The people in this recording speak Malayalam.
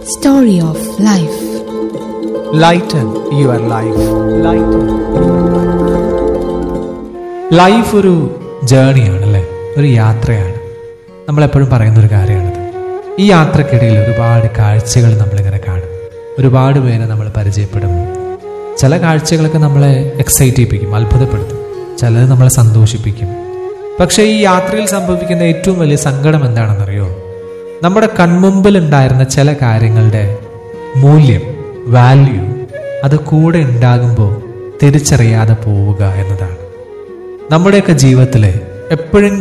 Story of Life. Lighten your life lighten life ഒരു ജേണിയാണ് അല്ലേ ഒരു യാത്രയാണ് നമ്മളെപ്പോഴും പറയുന്ന ഒരു കാര്യമാണിത് ഈ യാത്രക്കിടയിൽ ഒരുപാട് കാഴ്ചകൾ നമ്മളിങ്ങനെ കാണും ഒരുപാട് പേരെ നമ്മൾ പരിചയപ്പെടും ചില കാഴ്ചകളൊക്കെ നമ്മളെ എക്സൈറ്റ് ചെയ്യിപ്പിക്കും അത്ഭുതപ്പെടുത്തും ചിലത് നമ്മളെ സന്തോഷിപ്പിക്കും പക്ഷേ ഈ യാത്രയിൽ സംഭവിക്കുന്ന ഏറ്റവും വലിയ സങ്കടം എന്താണെന്നറിയോ നമ്മുടെ കൺമുമ്പിൽ ഉണ്ടായിരുന്ന ചില കാര്യങ്ങളുടെ മൂല്യം വാല്യൂ അത് കൂടെ ഉണ്ടാകുമ്പോൾ തിരിച്ചറിയാതെ പോവുക എന്നതാണ് നമ്മുടെയൊക്കെ ജീവിതത്തിൽ എപ്പോഴെങ്കിലും